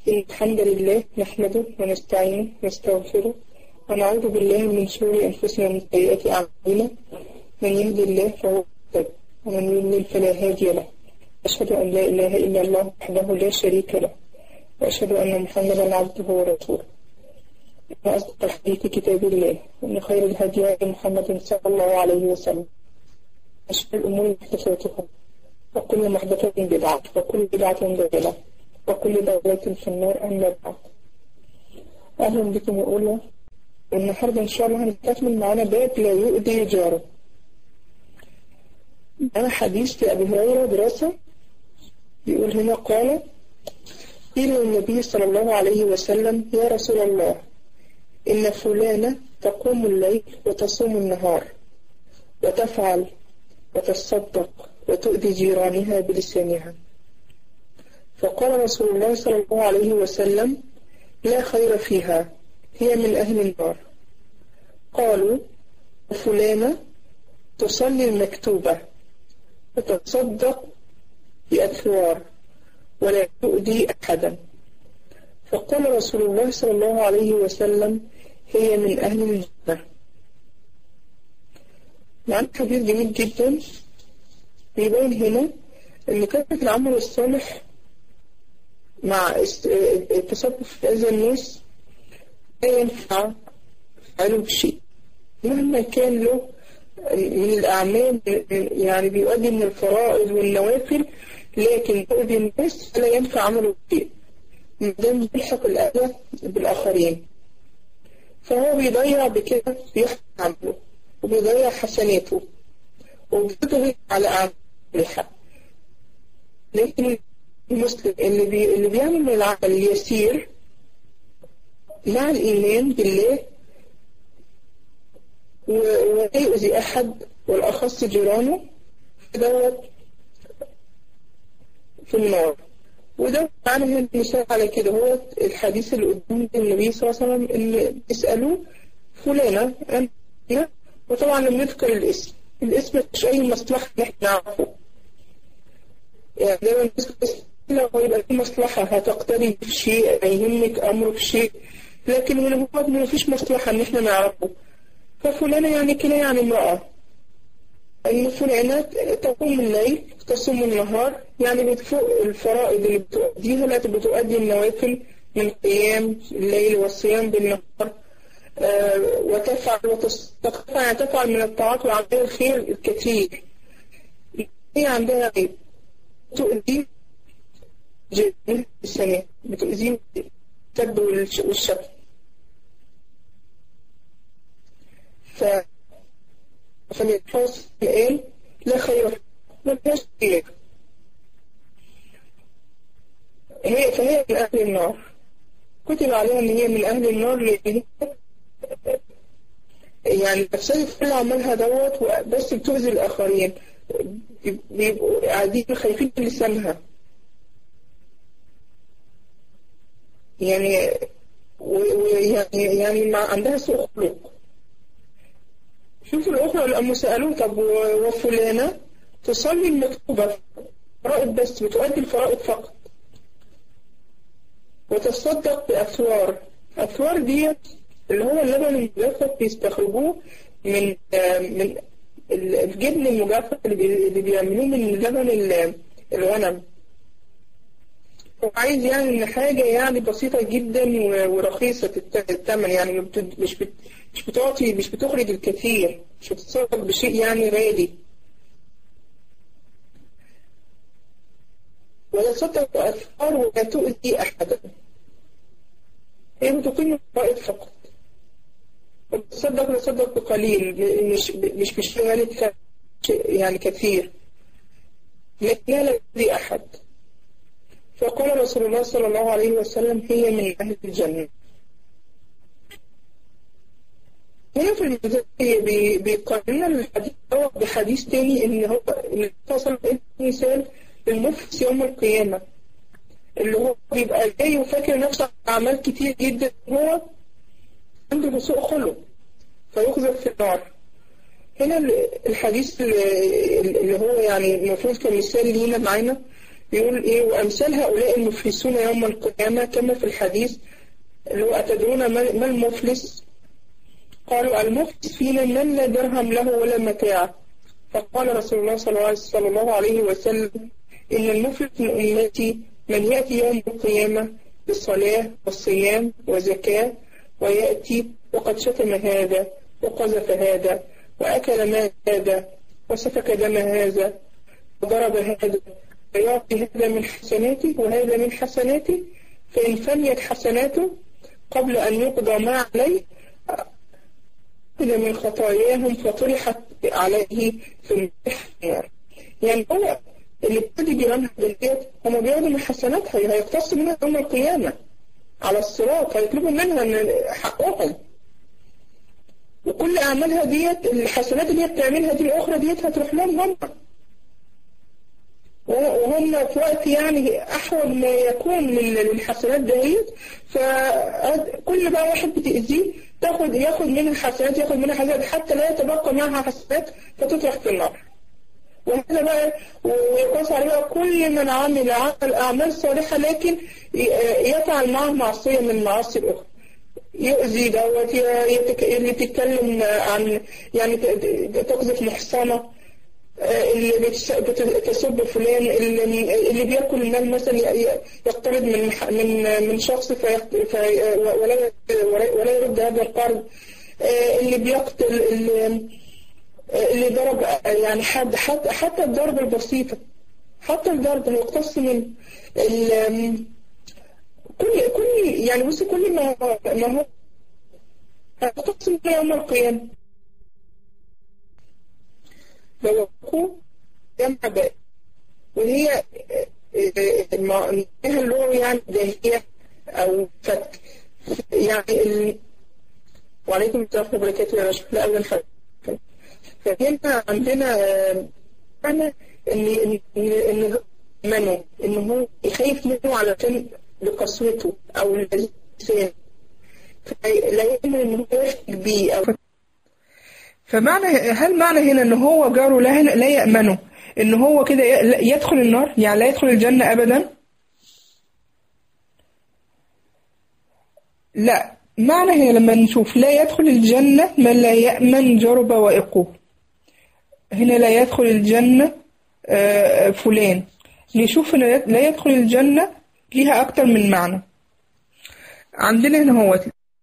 إن الحمد لله نحمده ونستعينه ونستغفره ونعوذ بالله من شرور أنفسنا ومن سيئات أعمالنا من يهدي الله فهو مهتد ومن يضلل فلا هادي له أشهد أن لا إله إلا الله وحده لا شريك له وأشهد أن محمدا عبده ورسوله إن أصدق الحديث كتاب الله وإن خير الهدي هدي محمد صلى الله عليه وسلم أشهر الأمور محدثاتها وكل محدثة بدعة وكل بدعة ضلالة وكل ضلالة في النار أما بعد أهلا بكم وأولى والنهاردة إن شاء الله هنستكمل معانا باب لا يؤذي جاره أنا حديث لأبي هريرة دراسة بيقول هنا قال قيل للنبي صلى الله عليه وسلم يا رسول الله إن فلانة تقوم الليل وتصوم النهار وتفعل وتصدق وتؤذي جيرانها بلسانها فقال رسول الله صلى الله عليه وسلم لا خير فيها هي من أهل النار قالوا فلانة تصلي المكتوبة وتتصدق بأثوار ولا تؤذي أحدا فقال رسول الله صلى الله عليه وسلم هي من أهل الجنة معنى حديث جميل جدا بيبين هنا ان كثرة العمل الصالح مع التصرف في هذا الناس لا ينفع فعله بشيء مهما كان له من الأعمال يعني بيؤدي من الفرائض والنوافل لكن يؤذي الناس فلا ينفع عمله بشيء ما دام يلحق الأذى بالآخرين فهو بيضيع بكده بيحرق عمله وبيضيع حسناته وبيضغط على أعمالها لكن المسلم اللي, بي اللي بيعمل من العمل اليسير مع الإيمان بالله ولا يؤذي أحد والأخص جيرانه دوت في النار وده معنى هنا المثال على كده هو الحديث اللي قدام النبي صلى الله عليه وسلم اللي اسألوه فلانة أنا وطبعا لم يذكر الاسم الاسم مش أي مصلحة نحن نعرفه يعني دايما نذكر اسم لو يبقى في مصلحة هتقتضي في شيء يهمك أمره في شيء لكن من هو ما فيش مصلحة إن احنا نعرفه ففلانة يعني كده يعني امرأة إن فلانة تقوم الليل تصوم النهار يعني بتفوق الفرائض اللي بتؤديها لا بتؤدي النوافل من قيام الليل والصيام بالنهار آه وتفعل وتصدق يعني تفعل من الطاعات وعمل الخير الكثير هي عندها عيب تؤذي جميع السنة بتؤذي الكذب والشك ف فالحوص الآن لا خير ما فيهاش خير هي فهي من أهل النار كتب عليها إن هي من أهل النار لأن يعني بتسلف كل عملها دوت بس بتؤذي الآخرين بيبقوا قاعدين خايفين من لسانها يعني ويعني يعني ما عندها سوء خلق شوفوا الأخرى لما سألوه طب وفلانة تصلي المكتوبة فرائض بس بتؤدي الفرائض فقط وتصدق بأثوار أثوار ديت اللي هو اللبن المجفف بيستخرجوه من من الجبن المجفف اللي بيعملوه من لبن الغنم وعايز يعني ان حاجة يعني بسيطة جدا ورخيصة الثمن يعني مش بت مش بتعطي مش بتخرج الكثير مش بتتصرف بشيء يعني غالي ولا تصدق أثار ولا تؤذي أحدا هي بتقيم الفائض فقط وتصدق وتصدق بقليل مش مش بشيء غالي يعني كثير لكن لا تؤذي أحد فقال رسول الله صلى الله عليه وسلم هي من أهل الجنة هنا في المزايا بيقارن الحديث دوت بحديث تاني ان هو اللي وصل مثال المفلس يوم القيامة اللي هو بيبقى جاي وفاكر نفسه أعمال كتير جدا هو عنده سوء خلق فيخذف في النار هنا الحديث اللي هو يعني المفروض كمثال لينا معانا بيقول إيه وأمثال هؤلاء المفلسون يوم القيامة كما في الحديث اللي هو أتدرون ما ما المفلس قالوا المفلس فينا من لا درهم له ولا متاع فقال رسول الله صلى الله- صلى الله عليه وسلم إن المفلس من أمتي من يأتي يوم القيامة بالصلاة والصيام وزكاة ويأتي وقد شتم هذا وقذف هذا وأكل مال هذا وسفك دم هذا وضرب هذا فيعطي هذا من حسناته وهذا من حسناته فإن فنيت حسناته قبل أن يقضى ما عليه أخذ من خطاياهم فطرحت عليه في النار يعني هو اللي ابتدي بيعمل ديت هم بياخدوا من حسناتها هيقتصوا منها يوم القيامة على الصراط هيطلبوا منها ان حقهم وكل اعمالها ديت الحسنات اللي هي بتعملها دي الاخرى ديت هتروح لهم هم وهم في وقت يعني احوج ما يكون لل- للحسنات دهيت فكل بقى واحد بتأذيه تاخد ياخد منها حسنات ياخد منها حسنات حتى لا يتبقى معها حسنات فتطرح في النار وهذا بقى ويقاس عليه بقى كل من عمل عمل أعمال صالحة لكن ي- يفعل معه معصية من المعاصي الأخرى يؤذي دوت ي- يتك- اللي بتتكلم عن يعني ت- ت- تقذف محصنة آه، اللي بتس- بت- تسب فلان اللي, اللي بياكل المال مثلا ي- ي- يقترض من ح- من من شخص فيقت- في ولا ولا- ولا يرد هذا القرض آه، اللي بيقتل اللي اللي ضرب يعني حد حتى حتى الضرب البسيطة حتى الضرب هيقتص من ال- كل كل يعني بصي كل ما ما هو هيقتص من يوم القيامة بوقوه جمع باقي وهي المعنى اللغوي يعني داهية أو فك يعني ال... وعليكم السلام ورحمة الله وبركاته يا باشا لا أولا حاجة فهنا عندنا آه، معنى ان ان ان منه ان هو يخاف منه علشان لقسوته او لسانه فلا يأمن ان هو يحكي بيه او فمعنى هل معنى هنا ان هو جاره لا لا يأمنه ان هو كده ي- يدخل النار يعني لا يدخل الجنة ابدا لا معنى هنا لما نشوف لا يدخل الجنة من لا يأمن جار بوائقه هنا لا يدخل الجنة آه، فلان نشوف هنا لا يدخل الجنة ليها أكتر من معنى عندنا هنا هو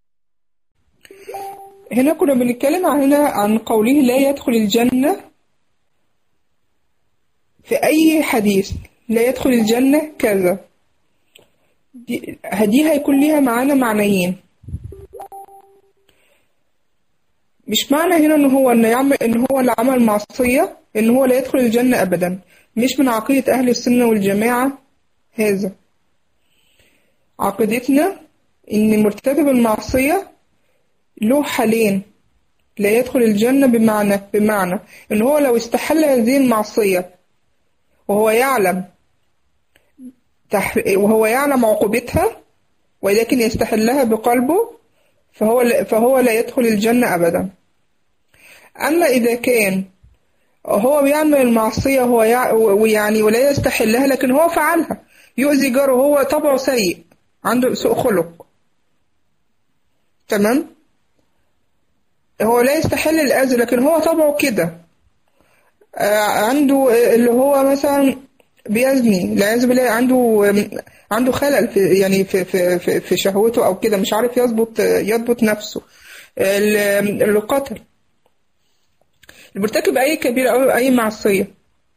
هنا كنا بنتكلم عن هنا عن قوله لا يدخل الجنة في أي حديث لا يدخل الجنة كذا دي, دي هيكون ليها معانا معنيين مش معنى هنا ان هو ان يعمل ان هو اللي عمل معصية ان هو لا يدخل الجنة ابدا مش من عقيدة اهل السنة والجماعة هذا عقيدتنا ان مرتكب المعصية له حالين لا يدخل الجنة بمعنى بمعنى ان هو لو استحل هذه المعصية وهو يعلم تح... وهو يعلم عقوبتها ولكن يستحلها بقلبه فهو لا فهو لا يدخل الجنة أبدا أما إذا كان هو بيعمل المعصية هو يع... ويعني ولا يستحلها لكن هو فعلها يؤذي جاره هو طبعه سيء عنده سوء خلق تمام هو لا يستحل الأذى لكن هو طبعه كده آه، عنده اللي هو مثلا بيزني العياذ بالله عنده عنده خلل في يعني في في في, في شهوته او كده مش عارف يضبط يضبط نفسه ال- اللي قتل اللي بيرتكب اي كبيره او اي معصيه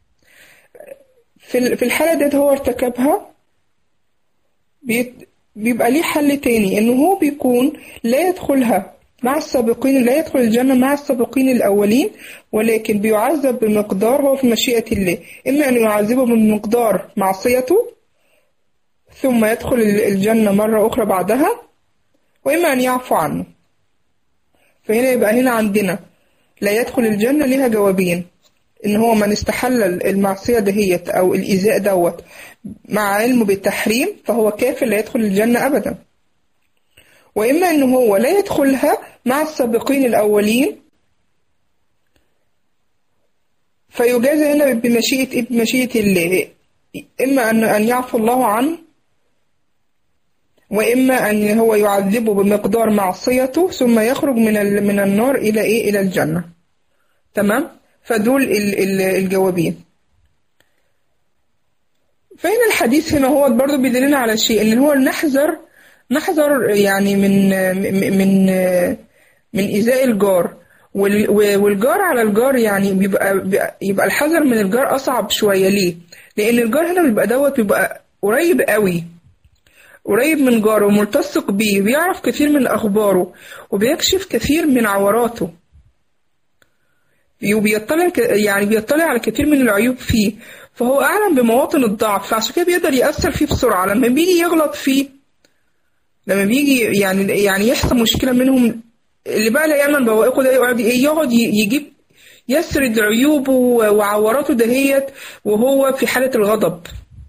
في ال- في الحاله ديت هو ارتكبها بيت- بيبقى ليه حل تاني ان هو بيكون لا يدخلها مع السابقين لا يدخل الجنة مع السابقين الأولين ولكن بيعذب بمقدار هو في مشيئة الله إما أن يعذبه بمقدار معصيته ثم يدخل ال- الجنة مرة أخرى بعدها وإما أن يعفو عنه فهنا يبقى هنا عندنا لا يدخل الجنة ليها جوابين إن هو من استحل المعصية دهيت أو الإيذاء دوت مع علمه بالتحريم فهو كافر لا يدخل الجنة أبدا وإما إن هو لا يدخلها مع السابقين الأولين فيجازى هنا بمشيئة بمشيئة الله إما أن أن يعفو الله عنه وإما أن هو يعذبه بمقدار معصيته ثم يخرج من ال- من النار إلى إيه إلى الجنة تمام فدول ال- ال- الجوابين فهنا الحديث هنا هو برضه بيدلنا على شيء ان هو نحذر نحذر يعني من من من ايذاء الجار وال- والجار على الجار يعني بيبقى بيبقى- يبقى الحذر من الجار اصعب شويه ليه؟ لان الجار هنا بيبقى دوت بيبقى قريب قوي قريب من جاره وملتصق بيه بيعرف كثير من اخباره وبيكشف كثير من عوراته وبيطلع ك- يعني بيطلع على كثير من العيوب فيه فهو أعلم بمواطن الضعف فعشان كده بيقدر يأثر فيه بسرعة لما بيجي يغلط فيه لما بيجي يعني يعني يحصل مشكلة منهم اللي بقى لا يأمن بوائقه ده يقعد إيه يقعد ي- يجيب يسرد عيوبه وعوراته دهيت وهو في حالة الغضب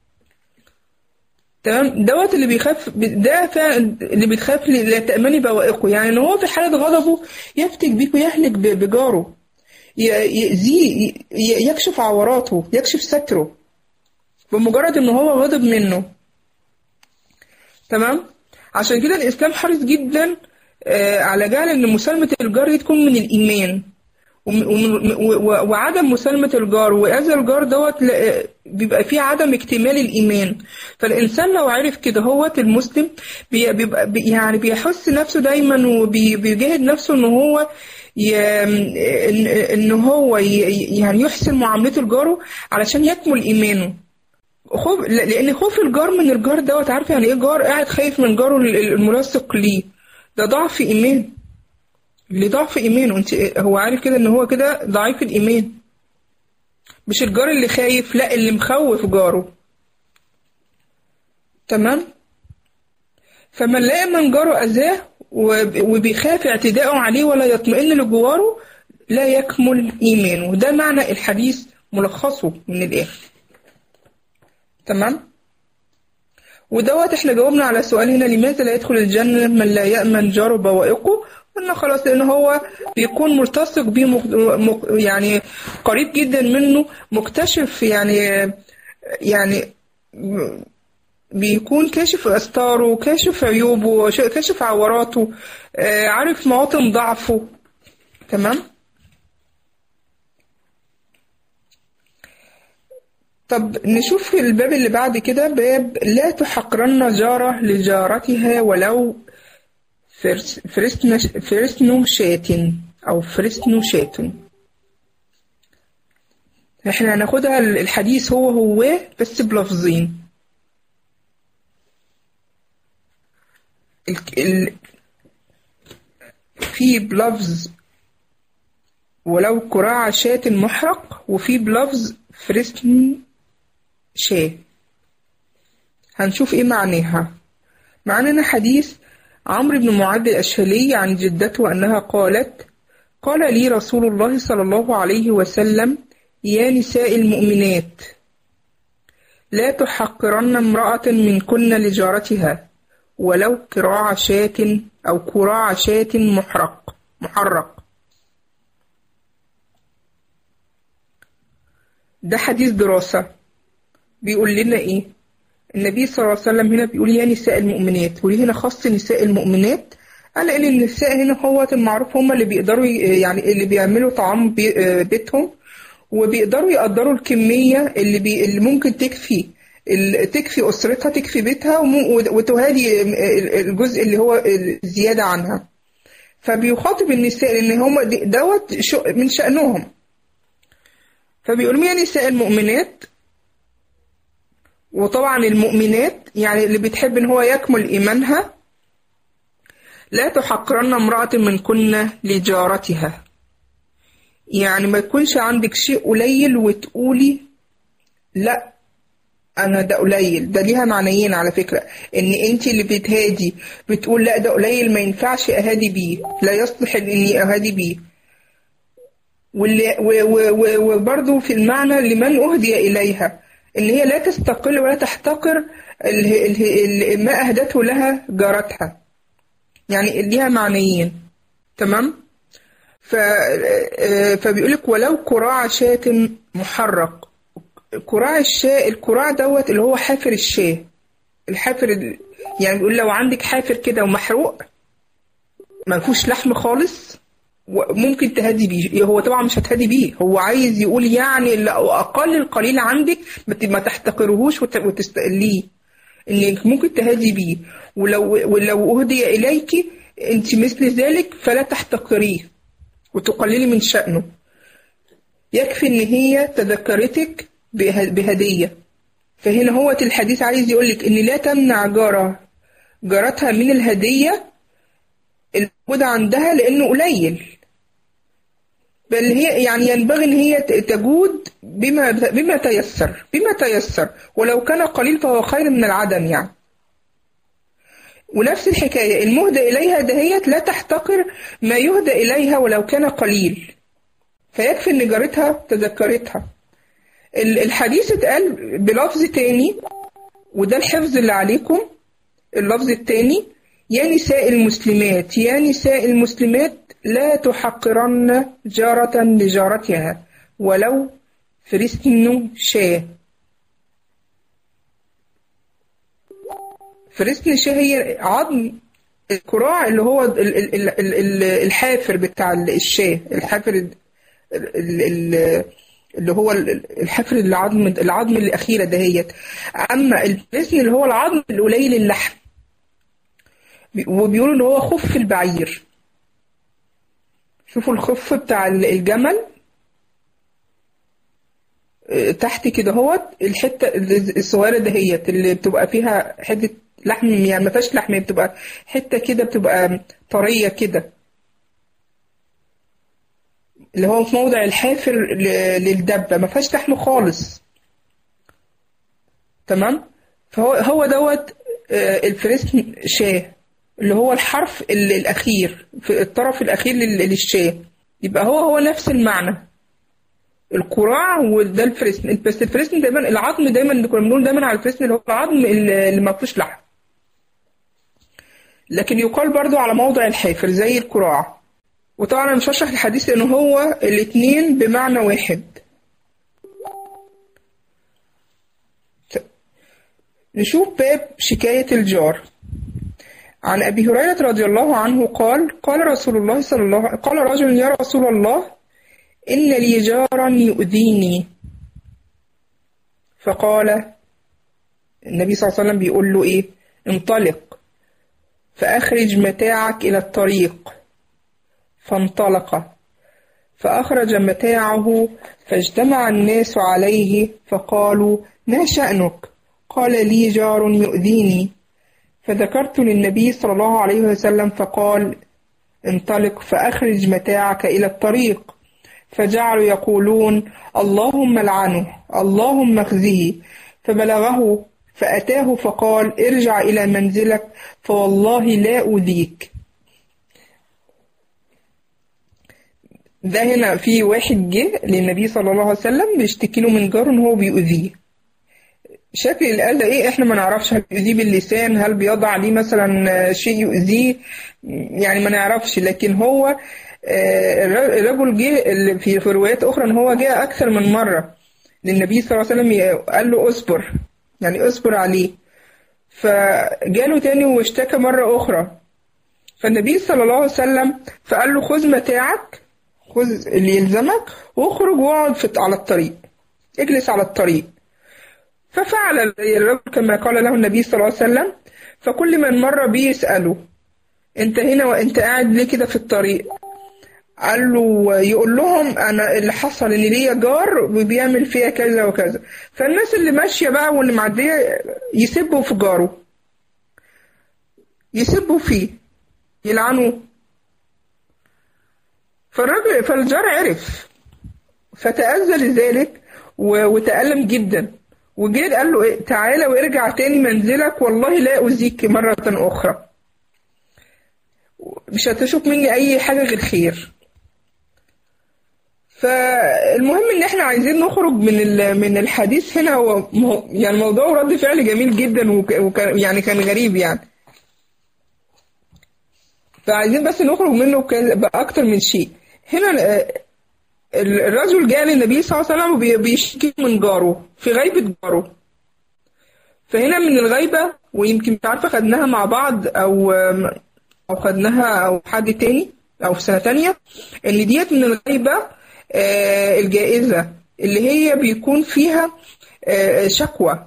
تمام دوت اللي بيخاف ده فعلا اللي بتخاف لا تأمني بوائقه يعني ان هو في حالة غضبه يفتك بيك ويهلك ب- بجاره ي- يأذيه ي- ي- يكشف عوراته يكشف ستره بمجرد ان هو غضب منه تمام عشان كده الاسلام حريص جدا آه، على جعل ان مسالمة الجار دي تكون من الايمان وم- وم- و- و- وعدم مسالمة الجار وإذا الجار دوت لا- بيبقى فيه عدم اكتمال الإيمان فالإنسان لو عرف كده هوت المسلم بي- بيبقى بي- يعني بيحس نفسه دايما وبيجاهد نفسه إن هو ي... إن... إن هو ي... يعني يحسن معاملته لجاره علشان يكمل إيمانه خوف لأن خوف الجار من الجار دوت عارف يعني إيه جار قاعد خايف من جاره الملاصق ليه ده ضعف إيمان لضعف ايمانه انت هو عارف كده ان هو كده ضعيف الايمان مش الجار اللي خايف لا اللي مخوف جاره تمام فمن لا يأمن جاره أذاه وب- وبيخاف اعتداءه عليه ولا يطمئن لجواره لا يكمل إيمانه ده معنى الحديث ملخصه من الآخر تمام ودوت احنا جاوبنا على سؤال هنا لماذا لا يدخل الجنة من لا يأمن جاره بوائقه قلنا خلاص لأن هو بيكون ملتصق بيه مق- مق- يعني قريب جدا منه مكتشف يعني يعني بيكون كاشف أستاره كاشف عيوبه ش- كاشف عوراته آه، عارف مواطن ضعفه تمام طب نشوف الباب اللي بعد كده باب لا تحقرن جارة لجارتها ولو فرس فرسن فرسن شاة أو فرسن شاة احنا هناخدها الحديث هو هو بس بلفظين ال... ال... في بلفظ ولو كراع شاة محرق وفي بلفظ فرسن شاة هنشوف ايه معناها معنانا حديث عمرو بن معد الأشهلي عن جدته أنها قالت قال لي رسول الله صلى الله عليه وسلم يا نساء المؤمنات لا تحقرن امرأة منكن لجارتها ولو كراع شاة أو كراع شاة محرق محرق ده حديث دراسة بيقول لنا إيه النبي صلى الله عليه وسلم هنا بيقول يا نساء المؤمنات وليه هنا خص نساء المؤمنات قال ان النساء هنا هو المعروف هم اللي بيقدروا ي- يعني اللي بيعملوا طعام بي- آه، بيتهم وبيقدروا يقدروا الكمية اللي بي اللي ممكن تكفي ال- تكفي أسرتها تكفي بيتها وم- وتهادي ال- الجزء اللي هو الزيادة عنها فبيخاطب النساء لأن هم دي- دوت شو- من شأنهم فبيقول يا نساء المؤمنات وطبعا المؤمنات يعني اللي بتحب ان هو يكمل ايمانها لا تحقرن امرأة منكن لجارتها يعني ما يكونش عندك شيء قليل وتقولي لا انا ده قليل ده ليها معنيين على فكرة ان انت اللي بتهادي بتقول لا ده قليل ما ينفعش اهادي بيه لا يصلح اني اهادي بيه واللي و- و- و- وبرضه في المعنى لمن أهدي إليها إن هي لا تستقل ولا تحتقر ال- ال- ال- ما أهدته لها جارتها يعني ليها معنيين تمام ف فبيقولك ولو كراع شاة محرق كراع الشاة الكراع دوت اللي هو حافر الشاة الحافر ال- يعني بيقول لو عندك حافر كده ومحروق ما فيهوش لحم خالص وممكن تهدي بيه هو طبعا مش هتهدي بيه هو عايز يقول يعني لو اقل القليل عندك ما ت- ما تحتقرهوش وت- وتستقليه انك ممكن تهدي بيه ولو ولو اهدي اليك انت مثل ذلك فلا تحتقريه وتقللي من شأنه يكفي ان هي تذكرتك به- بهدية فهنا هو الحديث عايز يقولك ان لا تمنع جارة جارتها من الهدية الموجودة عندها لانه قليل بل هي يعني ينبغي ان هي ت- تجود بما بما تيسر بما تيسر ولو كان قليل فهو خير من العدم يعني ونفس الحكاية المهدى إليها دهيت لا تحتقر ما يهدى إليها ولو كان قليل فيكفي إن جارتها تذكرتها ال- الحديث اتقال بلفظ تاني وده الحفظ اللي عليكم اللفظ التاني يا نساء المسلمات يا نساء المسلمات لا تحقرن جارة لجارتها ولو فرسن شاه فرسن شاه هي عظم الكراع اللي هو ال- ال- ال- ال- ال- الحافر بتاع الشاه الحافر ال- ال- ال- اللي هو ال- الحفر العظم العظم الأخيرة دهيت أما الفرسن اللي هو العظم القليل اللحم بي- وبيقولوا إن هو خف البعير شوفوا الخف بتاع ال- الجمل آه، تحت كده هوت الحتة الصغيرة دهيت اللي بتبقى فيها حتة لحم يعني ما فيهاش لحم هي بتبقى حتة كده بتبقى طرية كده اللي هو في موضع الحافر ل- للدبة ما فيهاش لحم خالص تمام فهو هو دوت آه، الفريسن شاه اللي هو الحرف ال- الأخير في الطرف الأخير لل- للشاه يبقى هو هو نفس المعنى الكراع وده الفريسن بس الفريسن دايما العظم دايما اللي كنا بنقول دايما على الفريسن اللي هو العظم اللي اللي ما فيهوش لحم لكن يقال برضو على موضع الحافر زي الكراع وطبعا انا مش هشرح الحديث لان هو الاتنين بمعنى واحد ت- نشوف باب شكاية الجار عن أبي هريرة رضي الله عنه قال قال رسول الله صلى الله قال رجل يا رسول الله إن لي جارا يؤذيني فقال النبي صلى الله عليه وسلم بيقول له إيه انطلق فأخرج متاعك إلى الطريق فانطلق فأخرج متاعه فاجتمع الناس عليه فقالوا ما شأنك قال لي جار يؤذيني فذكرت للنبي صلى الله عليه وسلم فقال انطلق فأخرج متاعك إلى الطريق فجعلوا يقولون اللهم لعنه اللهم اخزه فبلغه فأتاه فقال ارجع إلى منزلك فوالله لا أؤذيك ده هنا في واحد جه للنبي صلى الله عليه وسلم بيشتكي له من جاره ان هو بيؤذيه شكل الأذى ايه احنا ما نعرفش هل بيؤذيه باللسان هل بيضع عليه مثلا شيء يؤذيه يعني ما نعرفش لكن هو آه، الر- الرجل جه اللي في في روايات اخرى ان هو جاء اكثر من مره للنبي صلى الله عليه وسلم ي- قال له اصبر يعني اصبر عليه فجاله تاني واشتكى مره اخرى فالنبي صلى الله عليه وسلم فقال له خذ متاعك خذ اللي يلزمك واخرج واقعد في- على الطريق اجلس على الطريق ففعل الرجل كما قال له النبي صلى الله عليه وسلم فكل من مر بيه يسأله انت هنا وانت قاعد ليه كده في الطريق قال له يقول لهم انا اللي حصل ان ليا جار وبيعمل فيها كذا وكذا فالناس اللي ماشيه بقى واللي معديه يسبوا في جاره يسبوا فيه يلعنوه فالراجل فالجار عرف فتأذى لذلك و- وتألم جدا وجه قال له إيه تعالى وارجع تاني منزلك والله لا أذيك مرة أخرى مش هتشوف مني أي حاجة غير خير فالمهم ان احنا عايزين نخرج من ال- من الحديث هنا هو مو- يعني موضوع رد فعل جميل جدا وك- وكان يعني كان غريب يعني فعايزين بس نخرج منه ك- بأكتر من شيء هنا آه، الرجل جاء للنبي صلى الله عليه وسلم وبيشكي من جاره في غيبة جاره فهنا من الغيبة ويمكن مش عارفة خدناها مع بعض أو أو خدناها أو حد تاني أو في سنة تانية إن ديت من الغيبة آه، الجائزة اللي هي بيكون فيها آه، شكوى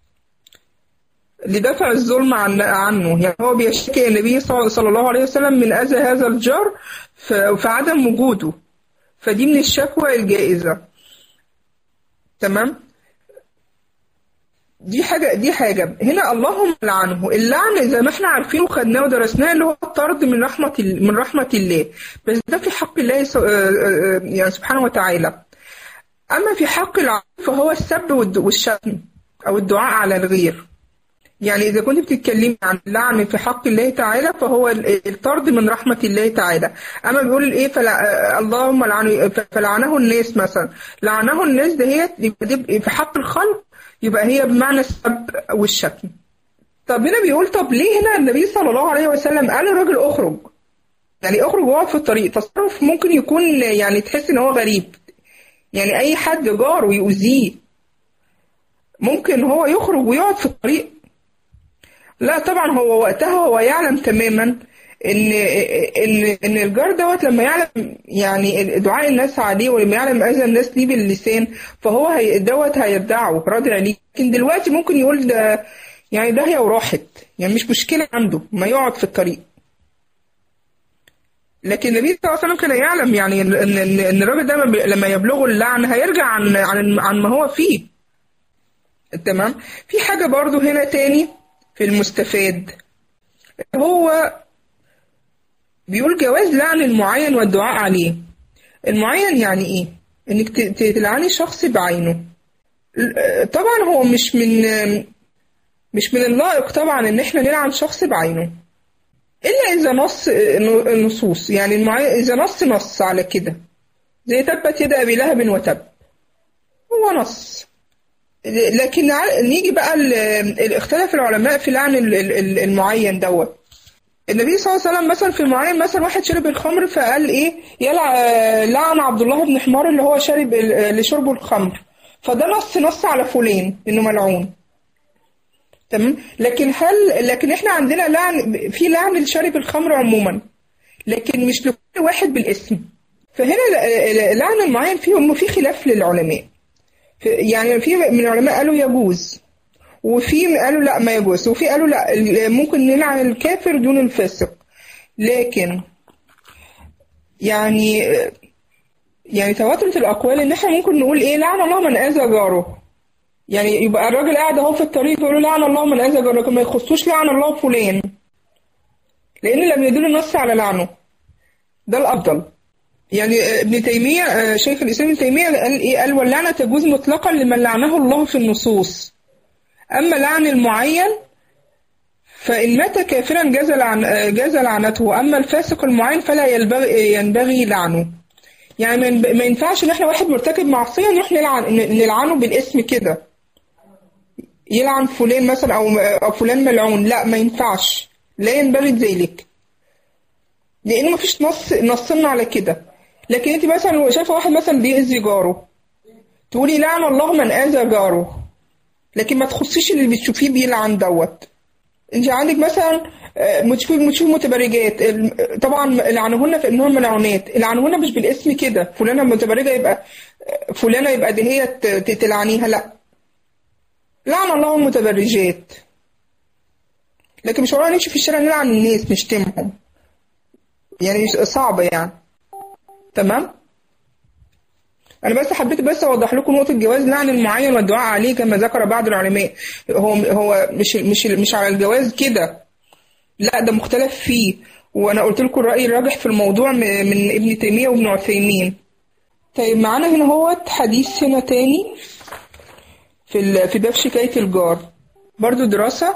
لدفع الظلم عن عنه يعني هو بيشتكي النبي صلى صلى الله عليه وسلم من أذى هذا الجار ف- فعدم وجوده فدي من الشكوى الجائزة تمام دي حاجة دي حاجة هنا اللهم لعنه اللعن زي ما احنا عارفين وخدناه ودرسناه اللي هو الطرد من رحمة ال- من رحمة الله بس ده في حق الله س- آه، آه، يعني سبحانه وتعالى أما في حق العبد فهو السب والد- والشتم أو الدعاء على الغير يعني إذا كنت بتتكلمي عن اللعن في حق الله تعالى فهو ال- الطرد من رحمة الله تعالى أما بيقول إيه فلا اللهم لعنه فلعنه الناس مثلا لعنه الناس دهيت يبقى دي في حق الخلق يبقى هي بمعنى السب والشتم طب هنا بيقول طب ليه هنا النبي صلى الله عليه وسلم قال للراجل اخرج يعني اخرج واقعد في الطريق تصرف ممكن يكون يعني تحس ان هو غريب يعني اي حد جاره يؤذيه ممكن هو يخرج ويقعد في الطريق لا طبعا هو وقتها هو يعلم تماما ان ان ان الجار دوت لما يعلم يعني دعاء الناس عليه ولما يعلم اذى الناس ليه باللسان فهو هي دوت هيدعه رادع ليه لكن دلوقتي ممكن يقول ده يعني ده هي وراحت يعني مش مشكله عنده ما يقعد في الطريق لكن النبي صلى الله عليه وسلم كان يعلم يعني ان ان ان الراجل ده لما يبلغه اللعن هيرجع عن عن عن ما هو فيه تمام في حاجه برضو هنا تاني في المستفاد هو بيقول جواز لعن المعين والدعاء عليه المعين يعني ايه انك ت- تلعني شخص بعينه طبعا هو مش من مش من اللائق طبعا ان احنا نلعن شخص بعينه الا اذا نص النصوص يعني المعين اذا نص نص على كده زي تبت يد ابي لهب وتب هو نص لكن ع- نيجي بقى ال- ال- اختلف العلماء في لعن ال- ال- ال- المعين دوت النبي صلى الله عليه وسلم مثلا في المعين مثلا واحد شرب الخمر فقال ايه يلع لعن عبد الله بن حمار اللي هو شرب ال- اللي شربه الخمر فده نص نص على فلان انه ملعون تمام لكن هل لكن احنا عندنا لعن في لعن لشارب الخمر عموما لكن مش لكل واحد بالاسم فهنا ال- ال- لعن المعين فيه في خلاف للعلماء في- يعني في من العلماء قالوا يجوز وفي قالوا لا ما يجوز وفي قالوا لا ال- ممكن نلعن الكافر دون الفاسق لكن يعني يعني تواترت الأقوال إن إحنا ممكن نقول إيه لعن الله من أذى جاره يعني يبقى الراجل قاعد أهو في الطريق يقول له لعن الله من أذى جاره لكن ما يخصوش لعن الله فلان لأن لم يدل النص على لعنه ده الأفضل يعني ابن تيمية شيخ الإسلام ابن تيمية قال إيه قال واللعنة تجوز مطلقا لمن لعنه الله في النصوص أما لعن المعين فإن مات كافرا جاز لعن جاز لعنته أما الفاسق المعين فلا ينبغي ينبغي لعنه يعني ما ينب- ما ينفعش إن إحنا واحد مرتكب معصية نروح نلعن ن- نلعنه بالاسم كده يلعن فلان مثلا أو أو فلان ملعون لا ما ينفعش لا ينبغي ذلك لأن ما فيش نص نصنا على كده لكن أنت مثلا شايفة واحد مثلا بيأذي جاره تقولي لعن الله من أذى جاره لكن ما تخصيش اللي بتشوفيه بيلعن دوت انت عندك مثلا آه، بتشوفي بتشوفي متبرجات ال- طبعا لعنهن فانهم ملعونات لعنهن مش بالاسم كده فلانه متبرجه يبقى آه، فلانه يبقى دي هي ت- ت- تلعنيها لا لعن الله المتبرجات لكن مش هنروح نمشي في الشارع نلعن الناس نشتمهم يعني مش- صعبه يعني تمام انا بس حبيت بس اوضح لكم نقطه جواز لعن المعين والدعاء عليه كما ذكر بعض العلماء هو هو مش مش مش على الجواز كده لا ده مختلف فيه وانا قلت لكم الراي الراجح في الموضوع م- من ابن تيميه وابن عثيمين طيب معانا هنا هو حديث هنا تاني في ال- في باب شكايه الجار برضو دراسه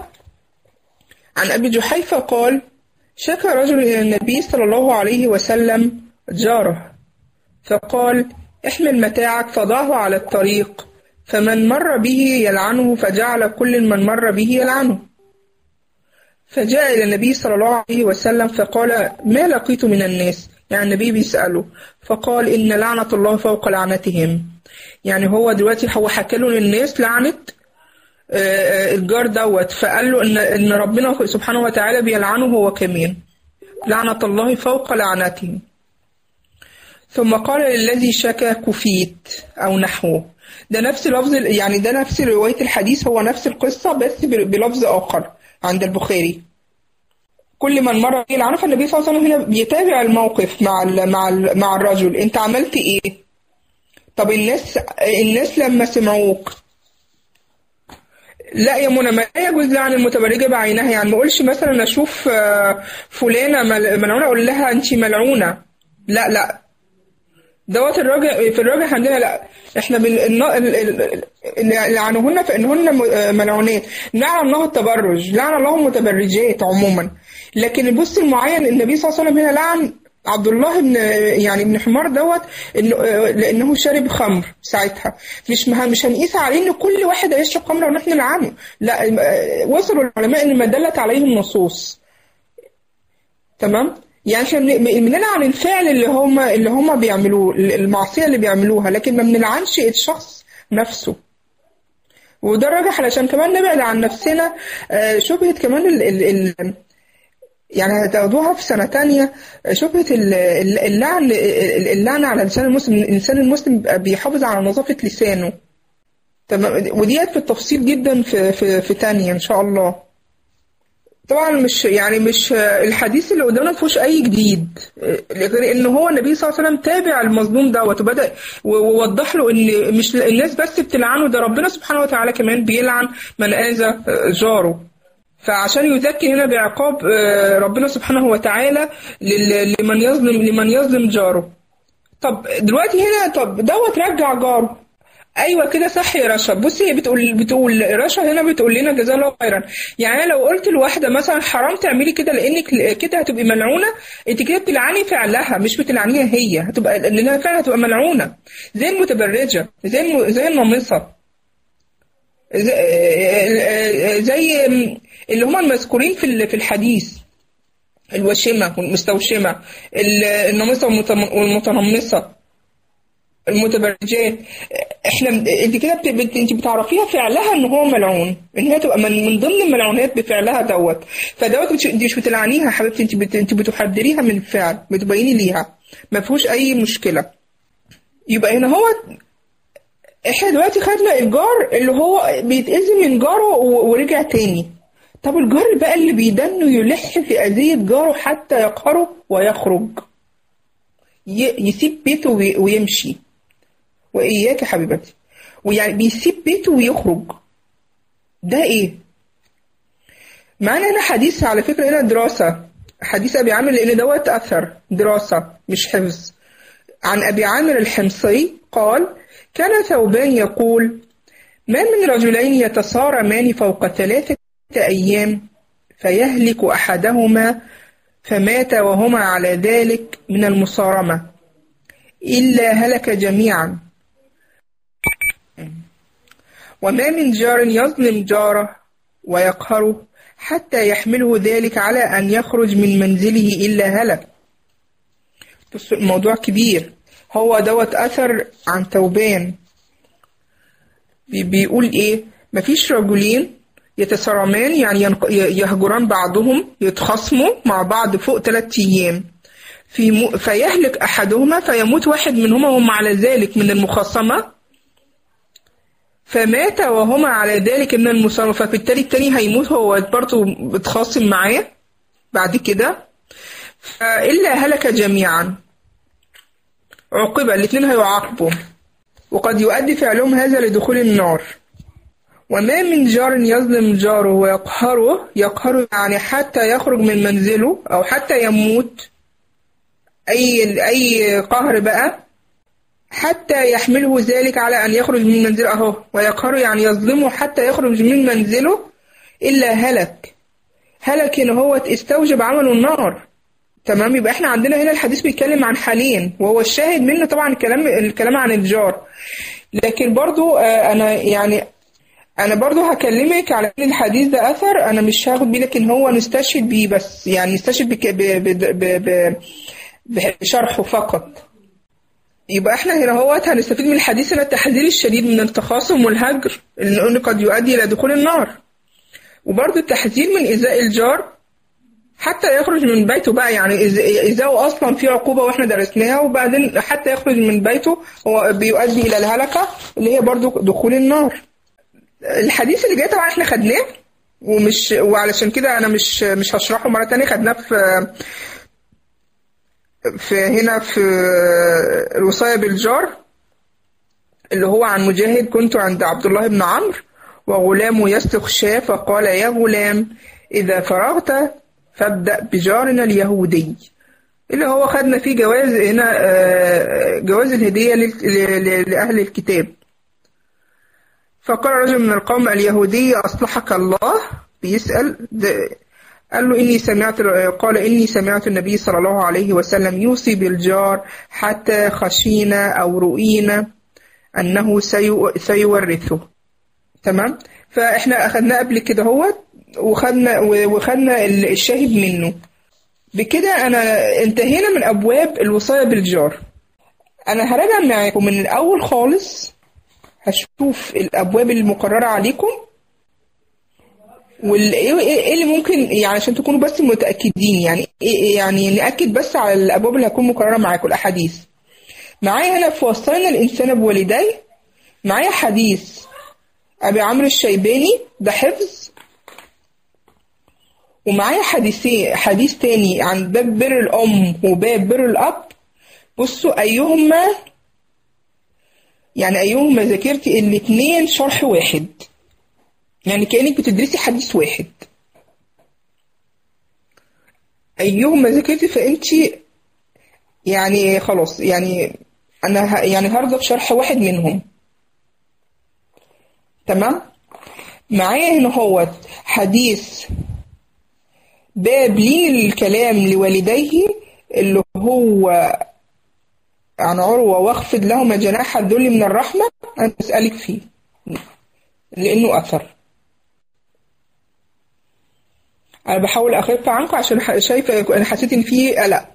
عن ابي جحيفه قال شكى رجل الى النبي صلى الله عليه وسلم جاره فقال احمل متاعك فضعه على الطريق فمن مر به يلعنه فجعل كل من مر به يلعنه فجاء إلى النبي صلى الله عليه وسلم فقال ما لقيت من الناس يعني النبي بيسأله فقال إن لعنة الله فوق لعنتهم يعني هو دلوقتي هو حكى له للناس لعنة آه، آه، الجار دوت فقال له إن إن ربنا سبحانه وتعالى بيلعنه هو كمان لعنة الله فوق لعنتهم ثم قال للذي شكا كفيت أو نحوه ده نفس لفظ يعني ده نفس رواية الحديث هو نفس القصة بس بلفظ آخر عند البخاري كل من مر به العنف النبي صلى الله عليه وسلم هنا بيتابع الموقف مع ال مع ال مع الرجل انت عملت ايه طب الناس الناس لما سمعوك لا يا منى ما يجوز لعن المتبرجة بعينها يعني ما اقولش مثلا اشوف آه، فلانة مل- ملعونة اقول لها انت ملعونة لا لا دوت الراجع في الراجع عندنا لا احنا بن... الن- ال- ال- ال- اللي لعنوهن فانهن م- آه، ملعونات لعن الله التبرج لعن الله المتبرجات عموما لكن البص المعين النبي صلى الله عليه وسلم هنا لعن عبد الله بن يعني ابن حمار دوت انه آه، لانه شرب خمر ساعتها مش مه- مش هنقيس عليه ان كل واحد هيشرب خمره ونحن نلعنه لا آه، وصلوا العلماء ان ما دلت عليه النصوص تمام يعني احنا بن- بنلعن الفعل اللي هم اللي هم بيعملوه المعصيه اللي بيعملوها لكن ما بنلعنش الشخص نفسه وده راجح علشان كمان نبعد عن نفسنا آه، شبهة كمان ال ال ال يعني هتاخدوها في سنة تانية آه، شبهة ال- ال- اللعن اللعن على لسان المسلم الإنسان المسلم بيبقى بيحافظ على نظافة لسانه تمام وديت في التفصيل جدا في في في تانية إن شاء الله طبعا مش يعني مش الحديث اللي قدامنا ما فيهوش اي جديد غير ان هو النبي صلى الله عليه وسلم تابع المظلوم دوت وبدا ووضح له ان مش الناس بس بتلعنه ده ربنا سبحانه وتعالى كمان بيلعن من اذى جاره فعشان يزكي هنا بعقاب آه، ربنا سبحانه وتعالى لل- لمن يظلم لمن يظلم جاره طب دلوقتي هنا طب دوت رجع جاره ايوه كده صح يا رشا بصي هي بتقول بتقول رشا هنا بتقول لنا جزاه الله خيرا يعني أنا لو قلت لواحده مثلا حرام تعملي كده لانك كده هتبقي ملعونه انت كده بتلعني فعلها مش بتلعنيها هي هتبقى لانها فعلا هتبقى ملعونه زي المتبرجه زي الم... زي النامصه زي, زي اللي هم المذكورين في ال- في الحديث الوشمه والمستوشمه ال- النامصه والمتم- والمتنمصه المتبرجات احنا انت كده بت... بت... انت بتعرفيها فعلها ان هو ملعون ان هي تبقى من, من ضمن الملعونات بفعلها دوت فدوت مش... انت مش بتلعنيها يا حبيبتي انت بت... انت بتحذريها من الفعل بتبيني ليها ما فيهوش اي مشكله يبقى هنا هو احنا دلوقتي خدنا الجار اللي هو بيتأذي من جاره و... ورجع تاني طب الجار بقى اللي بيدن ويلح في أذية جاره حتى يقهره ويخرج ي... يسيب بيته وي... ويمشي وإياك يا حبيبتي ويعني بيسيب بيته ويخرج ده إيه؟ معانا هنا حديث على فكرة هنا دراسة حديث أبي عامر لأن دوت أثر دراسة مش حفظ عن أبي عامر الحمصي قال كان ثوبان يقول ما من رجلين يتصارمان فوق ثلاثة أيام فيهلك أحدهما فمات وهما على ذلك من المصارمة إلا هلك جميعا وما من جار يظلم جاره ويقهره حتى يحمله ذلك على أن يخرج من منزله إلا هلك بص الموضوع كبير هو دوت أثر عن ثوبان بي- بيقول إيه مفيش رجلين يتصارمان يعني ينق- يهجران بعضهم يتخاصموا مع بعض فوق ثلاثة أيام في م... فيهلك أحدهما فيموت واحد منهما وهم على ذلك من المخاصمة فمات وهما على ذلك من المصارمة فبالتالي التاني هيموت هو برضه متخاصم معاه بعد كده فإلا هلك جميعا عوقبة الاتنين هيعاقبوا وقد يؤدي فعلهم هذا لدخول النار وما من جار يظلم جاره ويقهره يقهره يعني حتى يخرج من منزله أو حتى يموت أي أي قهر بقى حتى يحمله ذلك على أن يخرج من منزله أهو ويقهره يعني يظلمه حتى يخرج من منزله إلا هلك هلك إن هو استوجب عمله النار تمام يبقى احنا عندنا هنا الحديث بيتكلم عن حالين وهو الشاهد منه طبعا الكلام الكلام عن الجار لكن برضو آه، انا يعني انا برضو هكلمك على ان الحديث ده اثر انا مش هاخد بيه لكن هو نستشهد بيه بس يعني نستشهد بك ب ب ب ب بشرحه فقط يبقى احنا هنا هوت هنستفيد من الحديث ان التحذير الشديد من التخاصم والهجر لانه قد يؤدي الى دخول النار وبرضه التحذير من ايذاء الجار حتى يخرج من بيته بقى يعني إيذاؤه أصلا في عقوبة وإحنا درسناها وبعدين حتى يخرج من بيته هو بيؤدي إلى الهلكة اللي هي برضو دخول النار الحديث اللي جاي طبعا إحنا خدناه ومش وعلشان كده أنا مش مش هشرحه مرة تانية خدناه في في هنا في الوصاية بالجار اللي هو عن مجاهد كنت عند عبد الله بن عمرو وغلام يستخشى فقال يا غلام إذا فرغت فابدأ بجارنا اليهودي اللي هو خدنا فيه جواز هنا جواز الهدية لأهل الكتاب فقال رجل من القوم اليهودي أصلحك الله بيسأل قال له إني سمعت قال إني سمعت النبي صلى الله عليه وسلم يوصي بالجار حتى خشينا أو رؤينا أنه سيورثه تمام فإحنا أخذنا قبل كده هو وخدنا وخدنا الشاهد منه بكده أنا انتهينا من أبواب الوصاية بالجار أنا هراجع معاكم من الأول خالص هشوف الأبواب المقررة عليكم وايه اللي ممكن يعني عشان تكونوا بس متاكدين يعني يعني ناكد بس على الابواب اللي هتكون مكرره معاكم الاحاديث معايا هنا في وصينا الانسان بوالديه معايا حديث ابي عمرو الشيباني ده حفظ ومعايا حديثين حديث تاني عن باب بر الام وباب بر الاب بصوا ايهما يعني ايهما ذاكرتي الاتنين شرح واحد يعني كأنك بتدرسي حديث واحد أيهما ذاكرتي فأنت يعني خلاص يعني أنا يعني هرضى بشرح واحد منهم تمام معايا هنا هو حديث باب لين الكلام لوالديه اللي هو عن عروة واخفض لهما جناح الذل من الرحمة أنا بسألك فيه لأنه أثر انا بحاول اخف عنكم عشان شايفه انا حسيت ان في قلق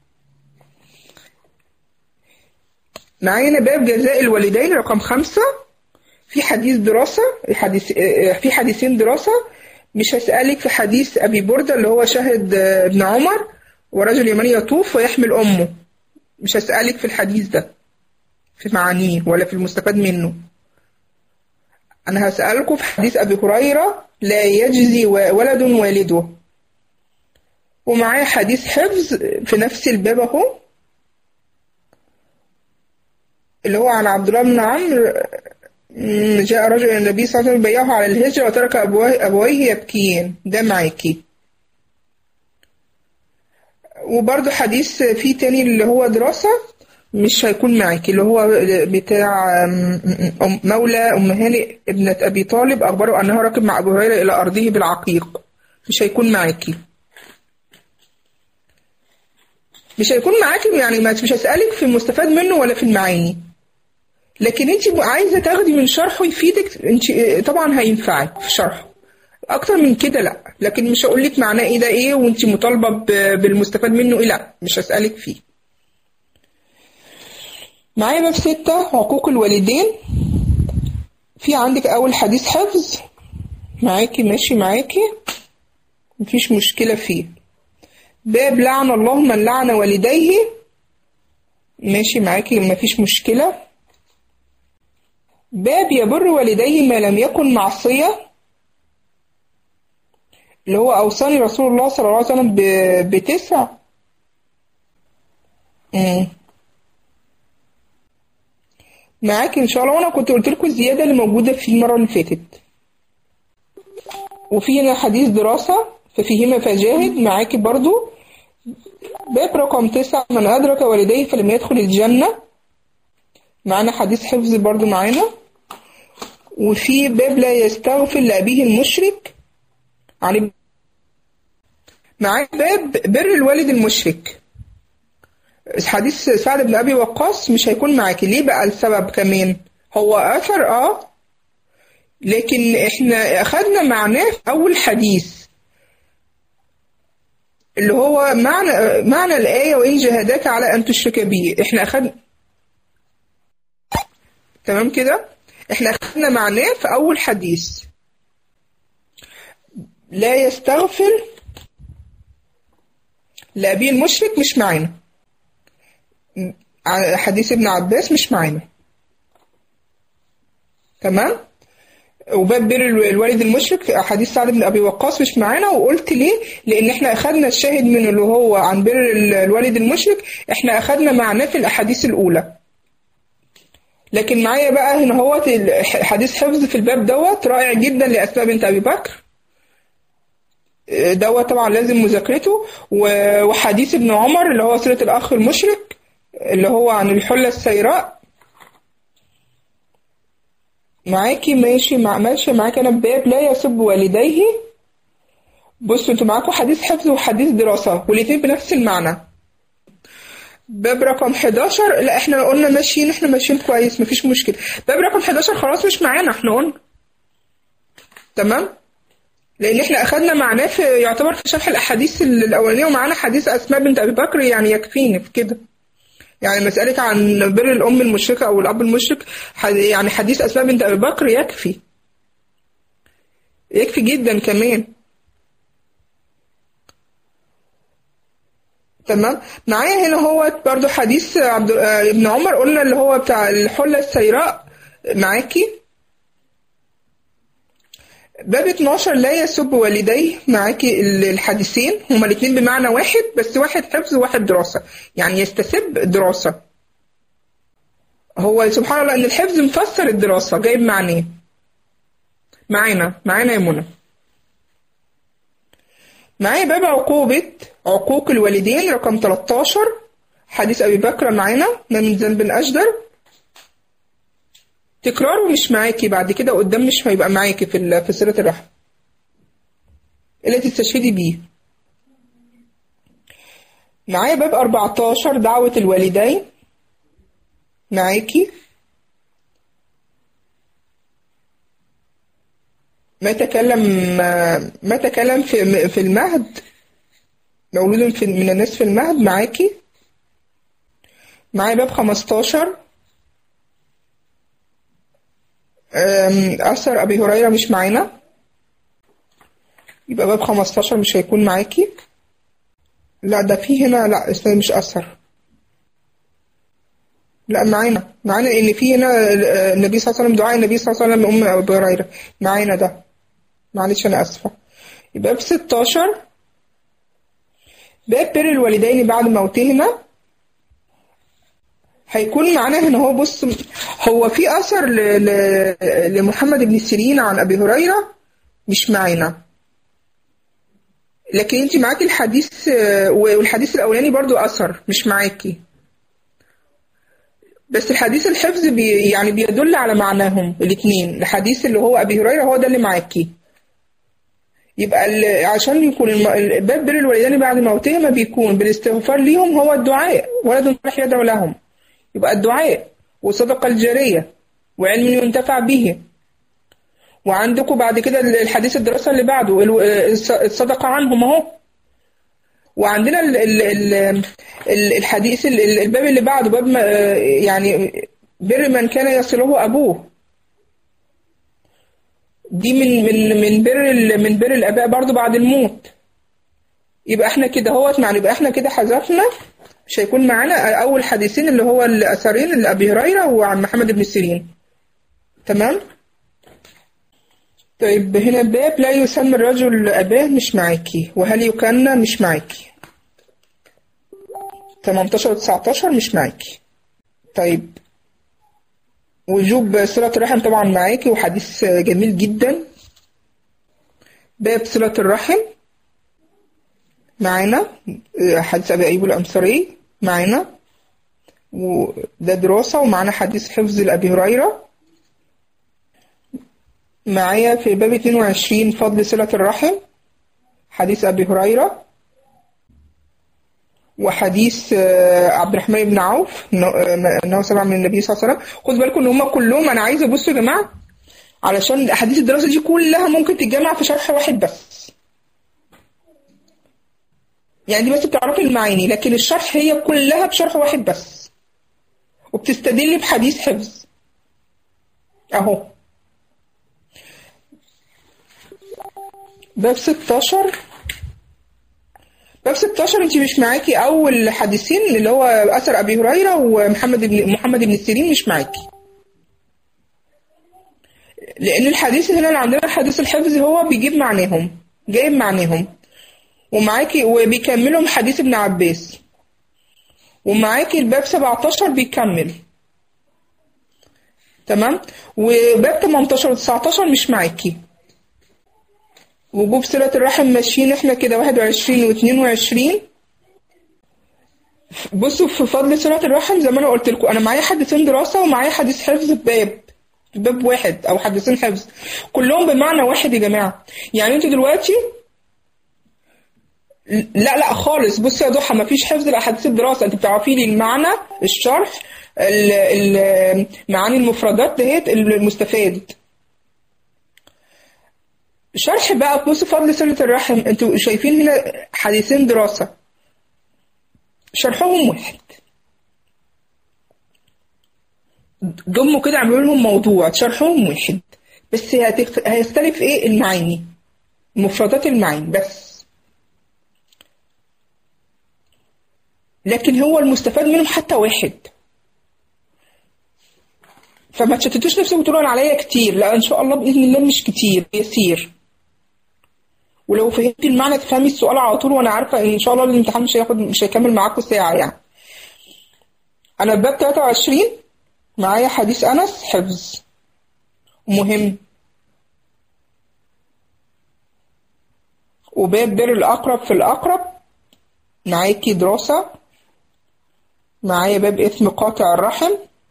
معانا باب جزاء الوالدين رقم خمسة في حديث دراسة حديث في حديثين دراسة مش هسألك في حديث أبي بردة اللي هو شاهد ابن عمر ورجل يمني يطوف ويحمل أمه مش هسألك في الحديث ده في معانيه ولا في المستفاد منه أنا هسألكم في حديث أبي هريرة لا يجزي ولد والده ومعايا حديث حفظ في نفس الباب اهو اللي هو عن عبد الله بن عمرو جاء رجل إلى النبي صلى الله عليه وسلم بيعه على الهجرة وترك أبويه, أبويه يبكين ده معاكي وبرضه حديث فيه تاني اللي هو دراسة مش هيكون معاكي اللي هو بتاع مولى أم هانئ ابنة أبي طالب أخبره أنه ركب مع أبو هريرة إلى أرضه بالعقيق مش هيكون معاكي مش هيكون معاكي يعني مش هسألك في المستفاد منه ولا في المعاني لكن انت عايزة تاخدي من شرحه يفيدك انت طبعا هينفعك في شرحه اكتر من كده لا لكن مش هقول لك معناه ايه ده ايه وانت مطالبة بالمستفاد منه ايه لا مش هسألك فيه معايا باب ستة حقوق الوالدين في عندك أول حديث حفظ معاكي ماشي معاكي مفيش مشكلة فيه باب لعن الله من لعن والديه ماشي معاكي مفيش مشكلة باب يبر والديه ما لم يكن معصية اللي هو أوصاني رسول الله صلى الله عليه وسلم بتسع مم. معاك ان شاء الله وانا كنت قلت لكم الزياده اللي موجوده في المره اللي فاتت وفي هنا حديث دراسه ففيهما فجاهد معاكي برضو باب رقم تسعة من أدرك والديه فلم يدخل الجنة معانا حديث حفظ برضو معانا وفي باب لا يستغفر لأبيه المشرك عن معاك باب بر الوالد المشرك حديث سعد بن أبي وقاص مش هيكون معاكي ليه بقى السبب كمان هو أثر اه لكن احنا أخدنا معناه في أول حديث اللي هو معنى معنى الآية وإن جاهداك على أن تشرك بي إحنا أخدنا تمام كده إحنا أخدنا معناه في أول حديث لا يستغفر لأبيه المشرك مش معانا حديث ابن عباس مش معانا تمام وباب بر الوالد المشرك حديث سعد بن ابي وقاص مش معانا وقلت ليه لان احنا اخذنا الشاهد من اللي هو عن بر الوالد المشرك احنا اخذنا معناه في الاحاديث الاولى لكن معايا بقى هنا هو حديث حفظ في الباب دوت رائع جدا لاسماء بنت ابي بكر دوت طبعا لازم مذاكرته وحديث ابن عمر اللي هو سيره الاخ المشرك اللي هو عن الحله السيراء معاكي ماشي مع ماشي معاك انا بباب لا يسب والديه بصوا انتوا معاكم حديث حفظ وحديث دراسة والاتنين بنفس المعنى باب رقم 11 لا احنا قلنا ماشيين احنا ماشيين كويس مفيش مشكلة باب رقم 11 خلاص مش معانا احنا قلنا تمام لان احنا اخدنا معناه في يعتبر في شرح الاحاديث الاولانيه ومعانا حديث اسماء بنت ابي بكر يعني يكفيني في كده يعني مسألة عن بر الأم المشركة أو الأب المشرك يعني حديث أسماء بنت أبي بكر يكفي يكفي جدا كمان تمام معايا هنا هو برضو حديث عبد ابن عمر قلنا اللي هو بتاع الحلة السيراء معاكي باب 12 لا يسب والديه معاكي الحديثين هما الاثنين بمعنى واحد بس واحد حفظ وواحد دراسة يعني يستسب دراسة هو سبحان الله ان الحفظ مفسر الدراسة جايب معناه معانا معانا يا منى معايا باب عقوبة عقوق الوالدين رقم 13 حديث أبي بكر معانا ما من ذنب أجدر تكراره مش معاكي بعد كده قدام مش هيبقى معاكي في في صلة الرحم اللي تستشهدي بيه معايا باب 14 دعوة الوالدين معاكي ما تكلم ما تكلم في في المهد مولود في من الناس في المهد معاكي معايا باب 15 أثر أبي هريرة مش معانا يبقى باب 15 مش هيكون معاكي لا ده في هنا لا اسمه مش أثر لا معانا معانا ان في هنا النبي صلى الله عليه وسلم دعاء النبي صلى الله عليه وسلم لأم أبي هريرة معانا ده معلش أنا آسفة يبقى باب 16 باب بر الوالدين بعد موتهما هيكون معانا هنا هو بص هو في اثر ل... ل... لمحمد بن سيرين عن ابي هريره مش معانا لكن انت معاكي الحديث والحديث الاولاني برضو اثر مش معاكي بس الحديث الحفظ بي يعني بيدل على معناهم الاثنين الحديث اللي هو ابي هريره هو ده اللي معاكي يبقى عشان يكون الم... باب بر الوالدين بعد موتهما بيكون بالاستغفار ليهم هو الدعاء ولد صالح يدعو لهم يبقى الدعاء والصدقة الجارية وعلم ينتفع به وعندكم بعد كده الحديث الدراسة اللي بعده الصدقة عنهم اهو وعندنا ال ال ال الحديث الباب اللي بعده باب يعني بر من كان يصله أبوه دي من من من بر من بر الآباء برضه بعد الموت يبقى احنا كده هوت معنى يبقى احنا كده حذفنا مش هيكون معانا أول حديثين اللي هو الأثرين اللي أبي هريرة وعن محمد بن سيرين تمام طيب هنا باب لا يسمى الرجل أباه مش معاكي وهل يكنى مش معاكي 18 و 19 مش معاكي طيب وجوب صلة الرحم طبعا معاكي وحديث جميل جدا باب صلة الرحم معانا حديث أبي أيوب الأنصاري معانا وده دراسة ومعانا حديث حفظ لأبي هريرة معايا في باب 22 فضل صلة الرحم حديث أبي هريرة وحديث عبد الرحمن بن عوف انه سمع من النبي صلى الله عليه وسلم خد بالكم ان هم كلهم انا عايزه بصوا يا جماعه علشان احاديث الدراسه دي كلها ممكن تتجمع في شرح واحد بس يعني دي بس بتعرفي المعاني لكن الشرح هي كلها بشرح واحد بس وبتستدلي بحديث حفظ اهو باب 16 باب 16 انت مش معاكي اول حديثين اللي هو اثر ابي هريره ومحمد بن محمد بن سيرين مش معاكي لان الحديث هنا اللي عندنا حديث الحفظ هو بيجيب معناهم جايب معناهم ومعاكي وبيكملهم حديث ابن عباس ومعاكي الباب 17 بيكمل تمام وباب 18 و 19 مش معاكي وجوب صلة الرحم ماشيين احنا كده 21 و 22 بصوا في فضل صلة الرحم زي ما انا قلت لكم انا معايا حديثين دراسة ومعايا حديث حفظ بباب باب واحد او حديثين حفظ كلهم بمعنى واحد يا جماعة يعني انتوا دلوقتي لا لا خالص بص يا ضحى مفيش حفظ لاحاديث الدراسه انت بتعرفي لي المعنى الشرح ال- ال- معاني المفردات دهيت المستفاد شرح بقى بص فضل صلة الرحم انتوا شايفين هنا حديثين دراسة شرحهم واحد ضموا كده اعملوا لهم موضوع شرحهم واحد بس هتخ- هيختلف ايه المعاني مفردات المعاني بس لكن هو المستفاد منهم حتى واحد فما تشتتوش نفسكم وتقولوا انا عليا كتير لا ان شاء الله باذن الله مش كتير يسير ولو فهمتي المعنى تفهمي السؤال على طول وانا عارفه ان شاء الله الامتحان مش هياخد مش هيكمل معاكم ساعه يعني انا باب 23 معايا حديث انس حفظ مهم وباب بر الاقرب في الاقرب معاكي دراسه معايا باب اسم قاطع الرحم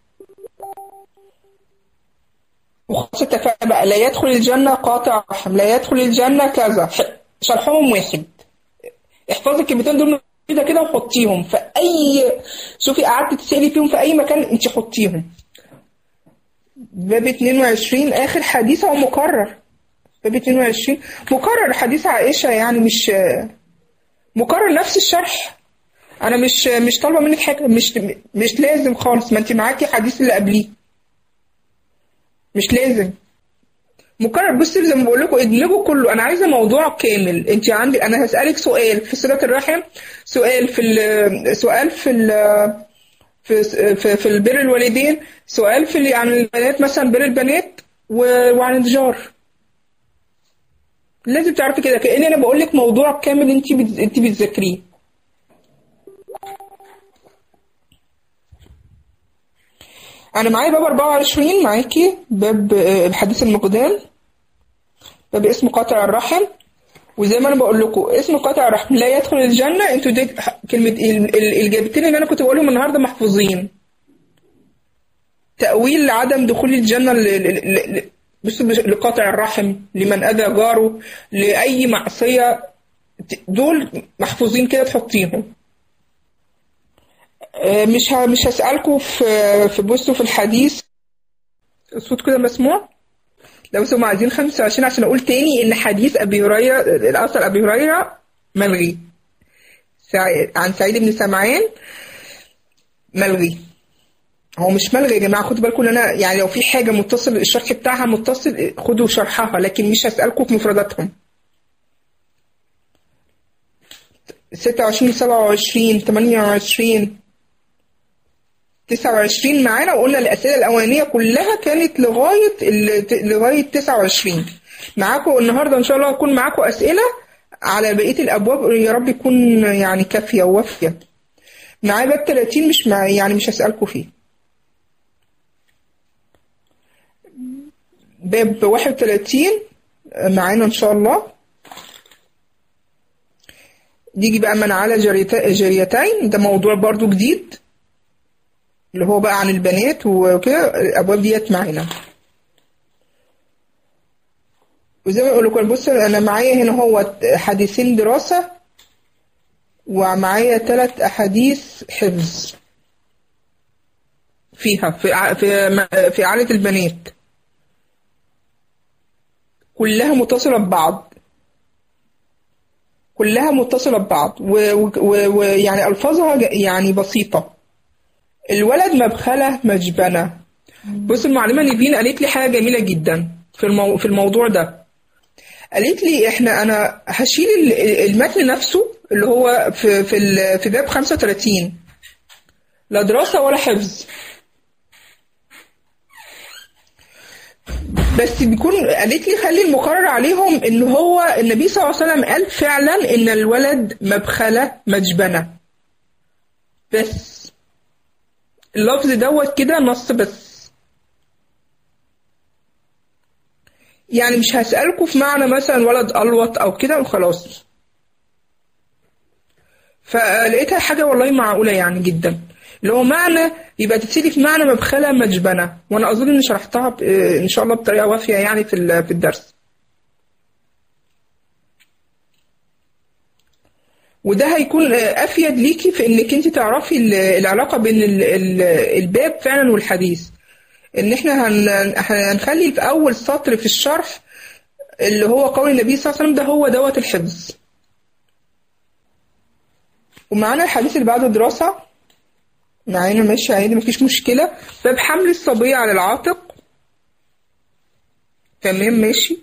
وخلاص اتفقنا بقى لا يدخل الجنة قاطع رحم لا يدخل الجنة كذا ح- شرحهم واحد احفظي الكلمتين دول كده كده وحطيهم في أي شوفي قعدت تسألي فيهم في أي مكان أنت حطيهم باب 22 آخر حديث هو مكرر باب 22 مكرر حديث عائشة يعني مش مكرر نفس الشرح انا مش مش طالبه منك حاجه مش مش لازم خالص ما انت معاكي حديث اللي قبليه مش لازم مكرر بصي زي ما بقول لكم ادمجوا كله انا عايزه موضوع كامل انت عندي انا هسالك سؤال في صله الرحم سؤال في ال- سؤال في ال- في في, في البر الوالدين سؤال في ال- عن البنات مثلا بر البنات و- وعن الجار لازم تعرفي كده كأن انا بقول لك موضوع كامل انت بت- انت بتذاكريه انا معايا باب 24 معاكي باب آه، الحديث المقدام باب اسم قاطع الرحم وزي ما انا بقول لكم اسم قاطع الرحم لا يدخل الجنه انتوا دي كلمه ال- ال- الاجابتين اللي انا كنت بقولهم النهارده محفوظين تأويل عدم دخول الجنة ل- ل- ل- ل- بص بص- لقاطع الرحم لمن أذى جاره لأي معصية ت- دول محفوظين كده تحطيهم آه، مش ه- مش هسألكم في في بصوا في الحديث الصوت كده مسموع لو هم عايزين 25 عشان أقول تاني إن حديث أبي هريرة الأثر أبي هريرة ملغي سع- عن سعيد بن سمعان ملغي هو مش ملغي يا جماعه خدوا بالكم ان انا يعني لو في حاجه متصل الشرح بتاعها متصل خدوا شرحها لكن مش هسالكم في مفرداتهم 26 27 28 29 معانا وقلنا الاسئله الاولانيه كلها كانت لغايه ال- لغايه 29 معاكم النهارده ان شاء الله هيكون معاكم اسئله على بقيه الابواب يا رب يكون يعني كافيه ووافيه معايا باب 30 مش مع يعني مش هسالكم فيه باب 31 معانا ان شاء الله نيجي بقى من على جريتا- جريتين ده موضوع برضو جديد اللي هو بقى عن البنات وكده الابواب ديت معانا وزي ما بقول لكم بص انا معايا هنا هو حديثين دراسه ومعايا ثلاث احاديث حفظ فيها في ع- في في عائله البنات كلها متصلة ببعض كلها متصلة ببعض ويعني ألفاظها ج- يعني بسيطة الولد مبخلة مجبنة بص المعلمة نيفين قالت لي حاجة جميلة جدا في المو... في الموضوع ده قالت لي احنا انا هشيل ال- المتن نفسه اللي هو في في ال- في باب 35 لا دراسة ولا حفظ بس بيكون قالت لي خلي المقرر عليهم ان هو النبي صلى الله عليه وسلم قال فعلا ان الولد مبخلة مجبنة بس اللفظ دوت كده نص بس يعني مش هسألكوا في معنى مثلا ولد ألوط أو كده وخلاص فلقيتها حاجة والله معقولة يعني جدا اللي هو معنى يبقى تتسلي في معنى مبخلة مجبنة وأنا أظن إني شرحتها ب- إن شاء الله بطريقة وافية يعني في ال- في الدرس وده هيكون أفيد ليكي في إنك أنت تعرفي ال- العلاقة بين ال- ال- الباب فعلا والحديث إن إحنا هن- هنخلي في أول سطر في الشرح اللي هو قول النبي صلى الله عليه وسلم ده هو دوت الحفظ ومعانا الحديث اللي بعده دراسة معانا ماشي عادي مفيش مشكلة باب حمل الصبية على العاتق تمام ماشي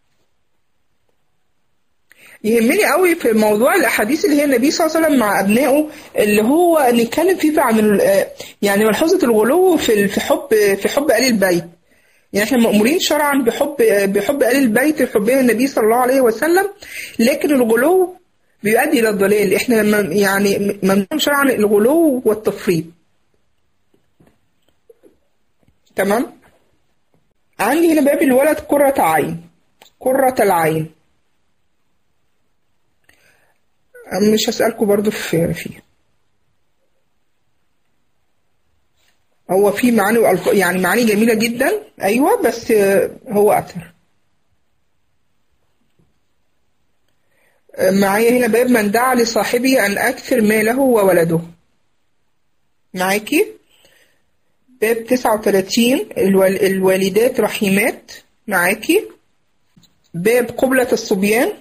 يهمني قوي في موضوع الاحاديث اللي هي النبي صلى الله عليه وسلم مع ابنائه اللي هو نتكلم فيه عن ال- يعني ملحوظه الغلو في ال- في حب في حب ال البيت يعني احنا مأمورين شرعا بحب بحب ال البيت وحبنا النبي صلى الله عليه وسلم لكن الغلو بيؤدي الى الضلال احنا مم- يعني ممنوع شرعا الغلو والتفريط تمام عندي هنا باب الولد قرة عين قرة العين مش هسألكوا برضو في فيه هو في معاني وألف- يعني معاني جميلة جدا أيوة بس آه، هو أثر آه، معايا هنا باب من دعا لصاحبه أن أكثر ماله وولده معاكي باب 39 الوال- الوالدات رحيمات معاكي باب قبلة الصبيان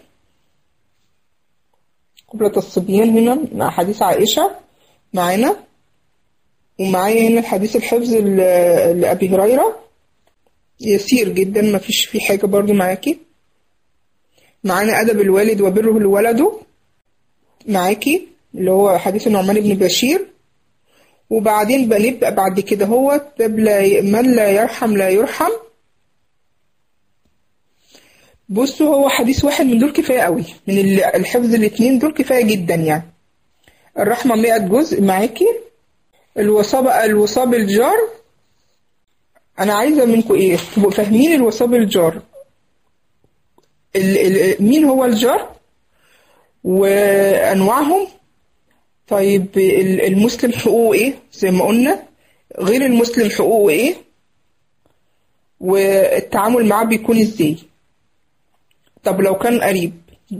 قبلة الصبيان هنا مع حديث عائشة معانا ومعايا هنا الحديث الحفظ ل- لأبي هريرة يسير جدا ما فيش فيه حاجة برضو معاكي معانا أدب الوالد وبره لولده معاكي اللي هو حديث النعمان بن بشير وبعدين بنبقى بعد كده هو باب لا- من لا يرحم لا يرحم بصوا هو حديث واحد من دول كفاية قوي من ال- الحفظ الاتنين دول كفاية جدا يعني الرحمة مئة جزء معاكي الوصابة الوصاب الجار أنا عايزة منكم إيه تبقوا فاهمين الوصاب الجار ال ال مين هو الجار وأنواعهم طيب ال- المسلم حقوقه إيه زي ما قلنا غير المسلم حقوقه إيه والتعامل معاه بيكون إزاي طب لو كان قريب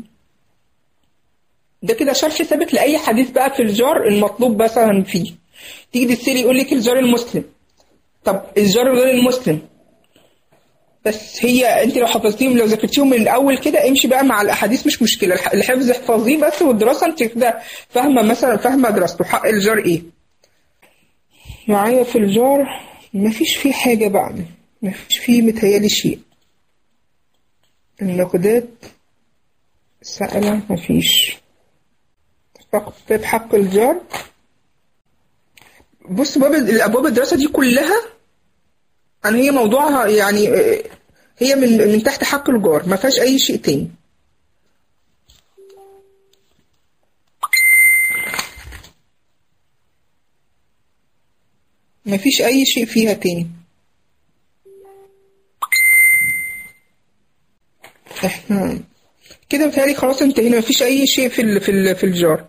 ده كده شرح ثابت لأي حديث بقى في الجار المطلوب مثلا فيه تيجي تسألي يقول لك الجار المسلم طب الجار غير المسلم بس هي انت لو حفظتيهم لو ذاكرتيهم من الاول كده امشي بقى مع الاحاديث مش مشكله الح- الحفظ احفظيه بس والدراسه انت كده فاهمه مثلا فاهمه دراسته حق الجار ايه معايا في الجار مفيش فيه حاجه بقى مفيش فيه متهيالي شيء النقدات سألة مفيش فقط باب حق الجار بص باب الابواب الدراسه دي كلها أنا هي موضوعها يعني آه، هي من من تحت حق الجار ما فيهاش أي شيء تاني ما فيش أي شيء فيها تاني احنا كده بتهيألي خلاص انتهينا ما فيش أي شيء في ال في ال في الجار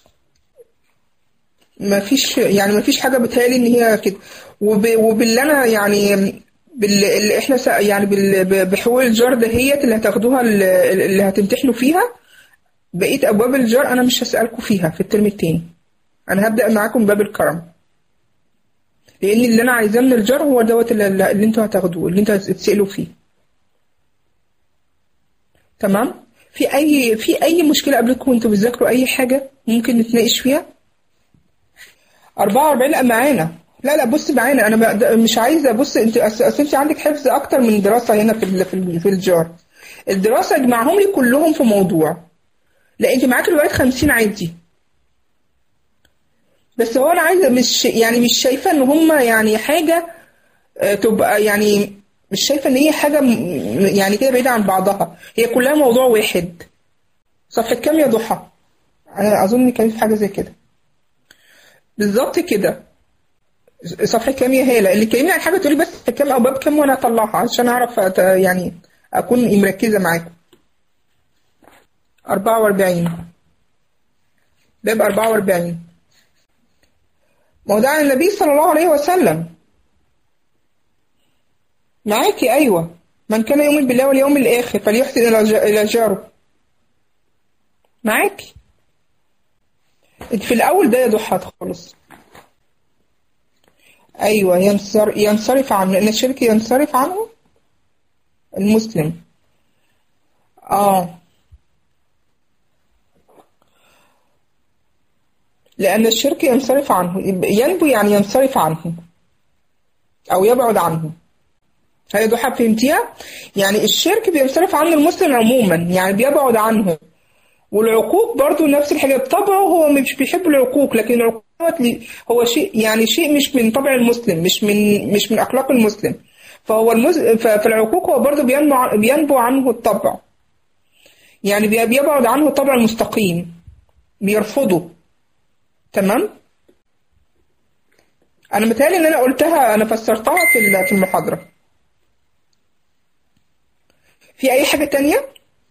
ما فيش يعني ما فيش حاجة بتهيألي إن هي كده وب وباللي أنا يعني بال اللي إحنا سا- يعني بال ب- بحقوق الجار دهيت اللي هتاخدوها ال- اللي هتمتحنوا فيها بقية أبواب الجار أنا مش هسألكوا فيها في الترم التاني أنا هبدأ معاكم باب الكرم لأن اللي أنا عايزاه من الجار هو دوت اللي, اللي أنتوا هتاخدوه اللي أنتوا هتسألوا فيه تمام في اي في اي مشكله قبلكم وانتوا بتذاكروا اي حاجه ممكن نتناقش فيها 44 لا معانا لا لا بص معانا انا بق- مش عايزه بص انت اصل أصل انت عندك حفظ اكتر من دراسه هنا في ال- في ال- في الجار الدراسه اجمعهم لي كلهم في موضوع لا انت معاك روايه 50 عادي بس هو انا عايزه مش يعني مش شايفه ان هم يعني حاجه آه، تبقى يعني مش شايفه ان هي حاجه م- يعني كده بعيده عن بعضها هي كلها موضوع واحد صفحه كام يا ضحى انا اظن كان في حاجه زي كده بالظبط كده صفحه كام يا هاله اللي كلمني عن حاجه تقولي بس كام او باب كام وانا اطلعها عشان اعرف أت- يعني اكون مركزه معاكم 44 باب 44 موضوع النبي صلى الله عليه وسلم معاكي ايوه من كان يؤمن بالله واليوم الاخر فليحسن الى ج- الى جاره معاكي انت في الاول ده يا ضحى خالص ايوه ينصر ينصرف عنه ان الشرك ينصرف عنه المسلم اه لان الشرك ينصرف عنه ينبو يعني ينصرف عنه او يبعد عنه هي ضحى فهمتيها يعني الشرك بينصرف عنه المسلم عموما يعني بيبعد عنه والعقوق برضو نفس الحاجة بطبعه هو مش بيحب العقوق لكن العقوق دوت لي- هو شيء يعني شيء مش من طبع المسلم مش من مش من أخلاق المسلم فهو المز... ف- فالعقوق هو برضو بينبع ع- بينبع عنه الطبع يعني بي- بيبعد عنه الطبع المستقيم بيرفضه تمام أنا متهيألي إن أنا قلتها أنا فسرتها في ال- في المحاضرة في أي حاجة تانية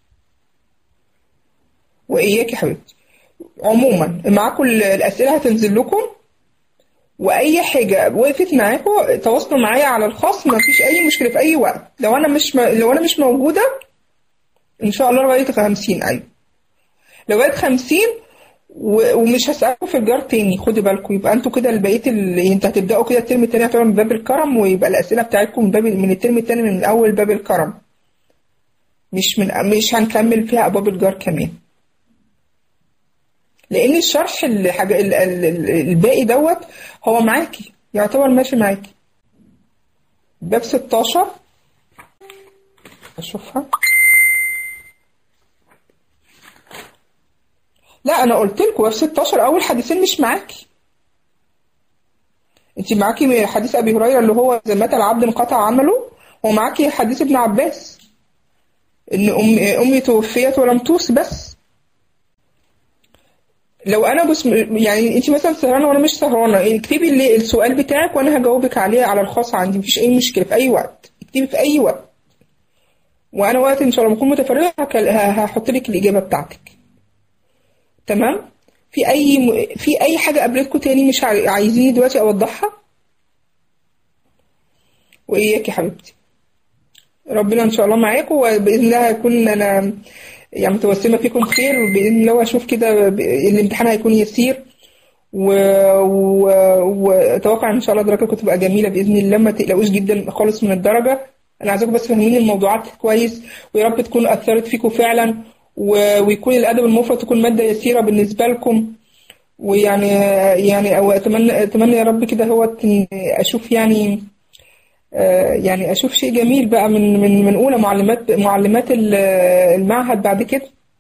وإياك يا حبيبتي عموما معاكم ال- الأسئلة هتنزل لكم وأي حاجة وقفت معاكم تواصلوا معايا على الخاص ما فيش أي مشكلة في أي وقت لو أنا مش م... لو أنا مش موجودة إن شاء الله لغاية 50 أيوة لغاية 50 و... ومش هسألكم في الجار تاني خدوا بالكم يبقى انتوا كده بقية ال... انتوا هتبدأوا كده الترم التاني هتبقى من باب الكرم ويبقى الأسئلة بتاعتكم من باب من الترم التاني من أول باب الكرم مش من مش هنكمل فيها أبواب الجار كمان لان الشرح الحاجة ال- ال- ال- الباقي دوت هو معاكي يعتبر ماشي معاكي باب 16 اشوفها لا انا قلت لكم باب 16 اول حديثين مش معاكي انت معاكي من حديث ابي هريره اللي هو اذا مات العبد انقطع عمله ومعاكي حديث ابن عباس ان أم امي توفيت ولم توص بس لو انا بس يعني انت مثلا سهرانه وانا مش سهرانه اكتبي اللي السؤال بتاعك وانا هجاوبك عليه على الخاص عندي مفيش اي مشكله في اي وقت اكتبي في اي وقت وانا وقت ان شاء الله ما اكون متفرغه هكل- ه- هحط لك الاجابه بتاعتك تمام في اي م... في اي حاجه قابلتكم تاني مش عاي- عايزيني دلوقتي اوضحها واياك يا حبيبتي ربنا ان شاء الله معاكم وباذن الله هيكون انا يعني متوسمه فيكم خير باذن الله واشوف كده ب- الامتحان هيكون يسير و- و- واتوقع ان شاء الله درجاتكم تبقى جميله باذن الله ما تقلقوش جدا خالص من الدرجه انا عايزاكم بس فاهمين الموضوعات كويس ويا رب تكون اثرت فيكم فعلا و- ويكون الادب المفرد تكون ماده يسيره بالنسبه لكم ويعني يعني او اتمنى اتمنى يا رب كده هو اشوف يعني آه، يعني اشوف شيء جميل بقى من من من اولى معلمات معلمات ال- المعهد بعد كده